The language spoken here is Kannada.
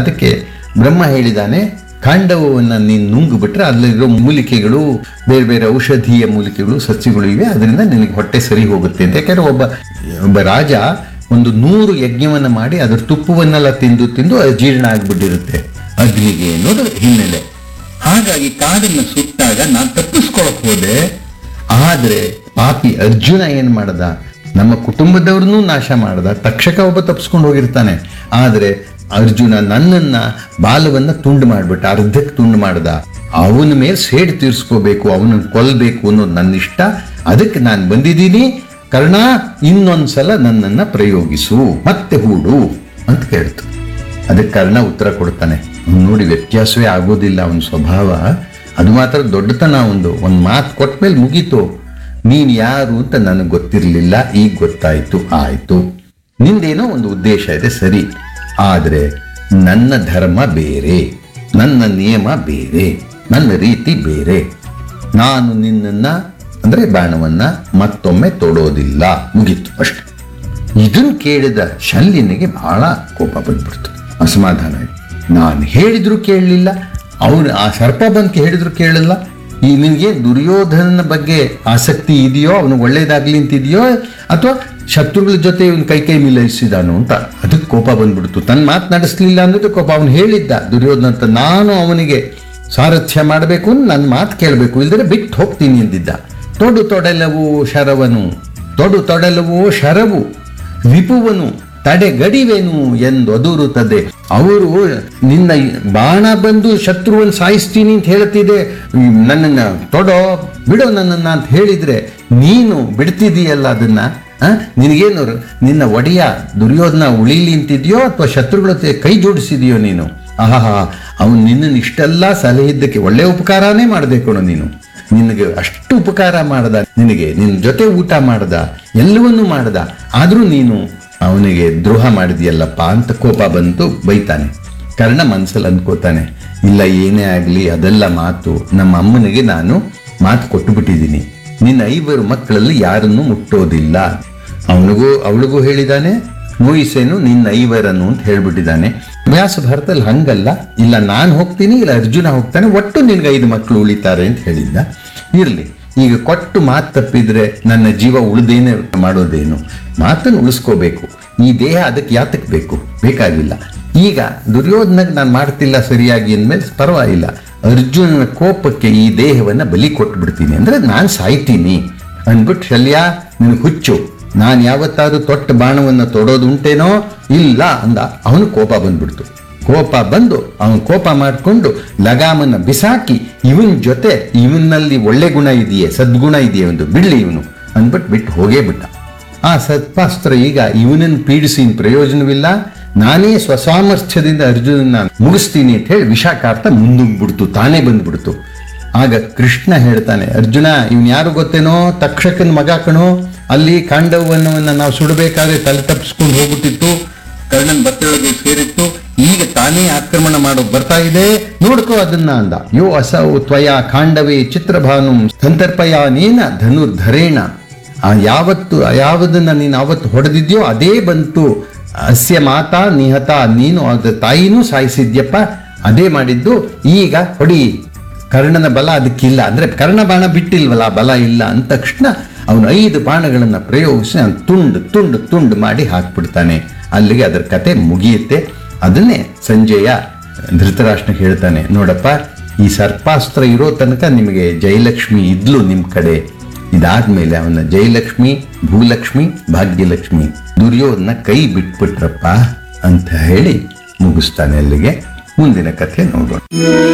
ಅದಕ್ಕೆ ಬ್ರಹ್ಮ ಹೇಳಿದಾನೆ ಕಾಂಡವವನ್ನು ನೀನು ನುಂಗು ಬಿಟ್ರೆ ಅಲ್ಲಿರೋ ಮೂಲಿಕೆಗಳು ಬೇರೆ ಬೇರೆ ಔಷಧೀಯ ಮೂಲಿಕೆಗಳು ಸಸ್ಯಗಳು ಇವೆ ಅದರಿಂದ ನಿನಗೆ ಹೊಟ್ಟೆ ಸರಿ ಹೋಗುತ್ತೆ ಅಂತ ಯಾಕಂದ್ರೆ ಒಬ್ಬ ಒಬ್ಬ ರಾಜ ಒಂದು ನೂರು ಯಜ್ಞವನ್ನು ಮಾಡಿ ಅದರ ತುಪ್ಪವನ್ನೆಲ್ಲ ತಿಂದು ತಿಂದು ಅದು ಜೀರ್ಣ ಆಗ್ಬಿಟ್ಟಿರುತ್ತೆ ಅಗ್ನಿಗೆ ಅನ್ನೋದು ಹಿನ್ನೆಲೆ ಹಾಗಾಗಿ ಕಾಡನ್ನು ಸುಟ್ಟಾಗ ನಾನು ತಪ್ಪಿಸ್ಕೊಳಕ್ ಹೋದೆ ಆದ್ರೆ ಪಾಪಿ ಅರ್ಜುನ ಏನ್ ಮಾಡ್ದ ನಮ್ಮ ಕುಟುಂಬದವ್ರನ್ನೂ ನಾಶ ಮಾಡ್ದ ತಕ್ಷಕ ಒಬ್ಬ ತಪ್ಪಿಸ್ಕೊಂಡು ಹೋಗಿರ್ತಾನೆ ಆದ್ರೆ ಅರ್ಜುನ ನನ್ನನ್ನ ಬಾಲವನ್ನ ತುಂಡು ಮಾಡ್ಬಿಟ್ಟ ಅರ್ಧಕ್ಕೆ ತುಂಡು ಮಾಡ್ದ ಅವನ ಮೇಲೆ ಸೇಡು ತೀರ್ಸ್ಕೋಬೇಕು ಅವನನ್ನು ಕೊಲ್ಬೇಕು ಅನ್ನೋದು ನನ್ನ ಇಷ್ಟ ಅದಕ್ಕೆ ನಾನು ಬಂದಿದ್ದೀನಿ ಕರ್ಣ ಇನ್ನೊಂದ್ಸಲ ನನ್ನನ್ನ ಪ್ರಯೋಗಿಸು ಮತ್ತೆ ಹೂಡು ಅಂತ ಕೇಳ್ತು ಅದಕ್ಕೆ ಕರ್ಣ ಉತ್ತರ ಕೊಡ್ತಾನೆ ಅವ್ನು ನೋಡಿ ವ್ಯತ್ಯಾಸವೇ ಆಗೋದಿಲ್ಲ ಅವನ ಸ್ವಭಾವ ಅದು ಮಾತ್ರ ದೊಡ್ಡತನ ಒಂದು ಒಂದು ಮಾತು ಕೊಟ್ಟ ಮೇಲೆ ಮುಗೀತು ನೀನ್ ಯಾರು ಅಂತ ನನಗೆ ಗೊತ್ತಿರಲಿಲ್ಲ ಈಗ ಗೊತ್ತಾಯ್ತು ಆಯ್ತು ನಿಂದೇನೋ ಒಂದು ಉದ್ದೇಶ ಇದೆ ಸರಿ ಆದ್ರೆ ನನ್ನ ಧರ್ಮ ಬೇರೆ ನನ್ನ ನಿಯಮ ಬೇರೆ ನನ್ನ ರೀತಿ ಬೇರೆ ನಾನು ನಿನ್ನನ್ನ ಅಂದ್ರೆ ಬಾಣವನ್ನ ಮತ್ತೊಮ್ಮೆ ತೊಡೋದಿಲ್ಲ ಮುಗೀತು ಅಷ್ಟೆ ಇದನ್ ಕೇಳಿದ ಶಲ್ಯನಿಗೆ ಬಹಳ ಕೋಪ ಬಂದ್ಬಿಡ್ತು ಅಸಮಾಧಾನ ಆಯ್ತು ನಾನು ಹೇಳಿದ್ರು ಕೇಳಲಿಲ್ಲ ಅವನು ಆ ಸರ್ಪ ಬಂದು ಹೇಳಿದ್ರು ಕೇಳಲ್ಲ ಈ ನಿನಗೆ ದುರ್ಯೋಧನನ ಬಗ್ಗೆ ಆಸಕ್ತಿ ಇದೆಯೋ ಅವನು ಒಳ್ಳೇದಾಗ್ಲಿ ಅಂತಿದೆಯೋ ಅಥವಾ ಶತ್ರುಗಳ ಜೊತೆ ಇವನು ಕೈ ಕೈ ಮಿಲೈಸಿದಾನು ಅಂತ ಅದಕ್ಕೆ ಕೋಪ ಬಂದ್ಬಿಡ್ತು ತನ್ನ ಮಾತು ನಡೆಸಲಿಲ್ಲ ಅನ್ನೋದು ಕೋಪ ಅವನು ಹೇಳಿದ್ದ ದುರ್ಯೋಧನ ಅಂತ ನಾನು ಅವನಿಗೆ ಸಾರಥ್ಯ ಮಾಡಬೇಕು ನನ್ನ ಮಾತು ಕೇಳಬೇಕು ಇಲ್ದರೆ ಬಿಟ್ಟು ಹೋಗ್ತೀನಿ ಎಂದಿದ್ದ ತೊಡು ತೊಡಲವು ಶರವನು ತೊಡು ತೊಡಲವು ಶರವು ವಿಪುವನು ತಡೆಗಡಿವೆನು ಎಂದೊದುರುತ್ತದೆ ಅವರು ನಿನ್ನ ಬಾಣ ಬಂದು ಶತ್ರುವನ್ನು ಸಾಯಿಸ್ತೀನಿ ಅಂತ ಹೇಳ್ತಿದೆ ನನ್ನನ್ನ ತೊಡೋ ಬಿಡೋ ನನ್ನನ್ನ ಅಂತ ಹೇಳಿದ್ರೆ ನೀನು ಬಿಡ್ತಿದೀಯಲ್ಲ ಅದನ್ನ ಆ? ನಿನಗೇನು ನಿನ್ನ ಒಡೆಯ ದುರ್ಯೋಧನ ಉಳಿಲಿ ಅಂತಿದ್ಯೋ ಅಥವಾ ಶತ್ರುಗಳ ಜೊತೆ ಕೈ ಜೋಡಿಸಿದೆಯೋ ನೀನು ಆಹಾ ಅವನು ನಿನ್ನನ್ನು ಇಷ್ಟೆಲ್ಲ ಸಲಹಿದ್ದಕ್ಕೆ ಒಳ್ಳೆ ಉಪಕಾರನೇ ಮಾಡದೆ ಕಣೋ ನೀನು ನಿನಗೆ ಅಷ್ಟು ಉಪಕಾರ ಮಾಡ್ದ ನಿನಗೆ ನಿನ್ನ ಜೊತೆ ಊಟ ಮಾಡ್ದ ಎಲ್ಲವನ್ನೂ ಮಾಡ್ದ ಆದ್ರೂ ನೀನು ಅವನಿಗೆ ದ್ರೋಹ ಮಾಡಿದ್ಯಲ್ಲಪ್ಪ ಅಂತ ಕೋಪ ಬಂತು ಬೈತಾನೆ ಕರ್ಣ ಮನ್ಸಲ್ಲಿ ಅನ್ಕೋತಾನೆ ಇಲ್ಲ ಏನೇ ಆಗಲಿ ಅದೆಲ್ಲ ಮಾತು ನಮ್ಮ ಅಮ್ಮನಿಗೆ ನಾನು ಮಾತು ಕೊಟ್ಟು ಬಿಟ್ಟಿದ್ದೀನಿ ನಿನ್ನ ಐವರು ಮಕ್ಕಳಲ್ಲಿ ಯಾರನ್ನು ಮುಟ್ಟೋದಿಲ್ಲ ಅವನಿಗೂ ಅವಳಿಗೂ ಹೇಳಿದಾನೆ ಮೂಯಿಸೇನು ನಿನ್ನ ಐವರನ್ನು ಅಂತ ಹೇಳ್ಬಿಟ್ಟಿದ್ದಾನೆ ವ್ಯಾಸ ಭಾರತದಲ್ಲಿ ಹಂಗಲ್ಲ ಇಲ್ಲ ನಾನು ಹೋಗ್ತೀನಿ ಇಲ್ಲ ಅರ್ಜುನ ಹೋಗ್ತಾನೆ ಒಟ್ಟು ನಿನ್ಗೆ ಐದು ಮಕ್ಕಳು ಉಳಿತಾರೆ ಅಂತ ಹೇಳಿದ್ದ ಇರ್ಲಿ ಈಗ ಕೊಟ್ಟು ಮಾತು ತಪ್ಪಿದ್ರೆ ನನ್ನ ಜೀವ ಉಳಿದೇನೆ ಮಾಡೋದೇನು ಮಾತನ್ನು ಉಳಿಸ್ಕೋಬೇಕು ಈ ದೇಹ ಅದಕ್ಕೆ ಯಾತಕ್ಕೆ ಬೇಕು ಬೇಕಾಗಿಲ್ಲ ಈಗ ದುರ್ಯೋಧನಕ್ಕೆ ನಾನು ಮಾಡ್ತಿಲ್ಲ ಸರಿಯಾಗಿ ಅಂದಮೇಲೆ ಪರವಾಗಿಲ್ಲ ಅರ್ಜುನನ ಕೋಪಕ್ಕೆ ಈ ದೇಹವನ್ನ ಬಲಿ ಕೊಟ್ಟು ಬಿಡ್ತೀನಿ ಅಂದ್ರೆ ನಾನು ಸಾಯ್ತೀನಿ ಅಂದ್ಬಿಟ್ಟು ಶಲ್ಯ ನಿನಗೆ ಹುಚ್ಚು ನಾನು ಯಾವತ್ತಾದ್ರೂ ತೊಟ್ಟ ಬಾಣವನ್ನು ತೊಡೋದು ಉಂಟೇನೋ ಇಲ್ಲ ಅಂದ ಅವನು ಕೋಪ ಬಂದ್ಬಿಡ್ತು ಕೋಪ ಬಂದು ಅವನು ಕೋಪ ಮಾಡಿಕೊಂಡು ಲಗಾಮನ್ನ ಬಿಸಾಕಿ ಇವನ್ ಜೊತೆ ಇವನಲ್ಲಿ ಒಳ್ಳೆ ಗುಣ ಇದೆಯೇ ಸದ್ಗುಣ ಇದೆಯೇ ಒಂದು ಬಿಡ್ಲಿ ಇವನು ಅಂದ್ಬಿಟ್ಟು ಬಿಟ್ಟು ಹೋಗೇ ಬಿಟ್ಟ ಆ ಸತ್ಪಾಸ್ತ್ರ ಈಗ ಇವನನ್ನು ಪೀಡಿಸಿ ಇನ್ ಪ್ರಯೋಜನವಿಲ್ಲ ನಾನೇ ಸ್ವಸಾಮರ್ಥ್ಯದಿಂದ ಅರ್ಜುನನ್ನ ಮುಗಿಸ್ತೀನಿ ಅಂತ ಹೇಳಿ ವಿಷಾಕಾರ್ತ ಮುಂದುಗ್ಬಿಡ್ತು ತಾನೇ ಬಂದ್ಬಿಡ್ತು ಆಗ ಕೃಷ್ಣ ಹೇಳ್ತಾನೆ ಅರ್ಜುನ ಇವನ್ ಯಾರು ಗೊತ್ತೇನೋ ತಕ್ಷಕನ ಮಗ ಕಣೋ ಅಲ್ಲಿ ಕಾಂಡವನ್ನವನ್ನ ನಾವು ಸುಡಬೇಕಾದ್ರೆ ತಲೆ ತಪ್ಪಿಸ್ಕೊಂಡು ಹೋಗ್ಬಿಟ್ಟಿತ್ತು ಕರ್ಣನ್ ಬತ್ತೊಳಗೆ ಸೇರಿತ್ತು ಈಗ ತಾನೇ ಆಕ್ರಮಣ ಮಾಡೋ ಬರ್ತಾ ಇದೆ ನೋಡ್ಕೋ ಅದನ್ನ ಅಂದ ಯೋ ಅಸೌ ತ್ವಯ ಕಾಂಡವೇ ಚಿತ್ರಭಾನು ಸಂತರ್ಪಯ ನೇನ ಧನುರ್ಧರೇಣ ಆ ಯಾವತ್ತು ಯಾವುದನ್ನ ನೀನು ಆವತ್ತು ಹೊಡೆದಿದ್ಯೋ ಅದೇ ಬಂತು ಅಸ್ಯ ಮಾತಾ ನಿಹತ ನೀನು ಅದ ತಾಯಿನೂ ಸಾಯಿಸಿದ್ಯಪ್ಪ ಅದೇ ಮಾಡಿದ್ದು ಈಗ ಹೊಡಿ ಕರ್ಣನ ಬಲ ಅದಕ್ಕಿಲ್ಲ ಅಂದ್ರೆ ಕರ್ಣ ಬಾಣ ಬಿಟ್ಟಿಲ್ವಲ್ಲ ಆ ಬಲ ಇಲ್ಲ ಅಂದ ತಕ್ಷಣ ಅವನು ಐದು ಬಾಣಗಳನ್ನು ಪ್ರಯೋಗಿಸಿ ಅವ್ನು ತುಂಡು ತುಂಡು ತುಂಡು ಮಾಡಿ ಹಾಕ್ಬಿಡ್ತಾನೆ ಅಲ್ಲಿಗೆ ಅದರ ಕತೆ ಮುಗಿಯುತ್ತೆ ಅದನ್ನೇ ಸಂಜಯ ಧೃತರಾಷ್ಟ್ರಕ್ಕೆ ಹೇಳ್ತಾನೆ ನೋಡಪ್ಪ ಈ ಸರ್ಪಾಸ್ತ್ರ ಇರೋ ತನಕ ನಿಮಗೆ ಜಯಲಕ್ಷ್ಮಿ ಇದ್ಲು ನಿಮ್ಮ ಕಡೆ ಇದಾದ್ಮೇಲೆ ಅವನ ಜಯಲಕ್ಷ್ಮಿ ಭೂಲಕ್ಷ್ಮಿ ಭಾಗ್ಯಲಕ್ಷ್ಮಿ ದುರ್ಯೋಧನ ಕೈ ಬಿಟ್ಬಿಟ್ರಪ್ಪ ಅಂತ ಹೇಳಿ ಮುಗಿಸ್ತಾನೆ ಅಲ್ಲಿಗೆ ಮುಂದಿನ ಕಥೆ ನೋಡೋಣ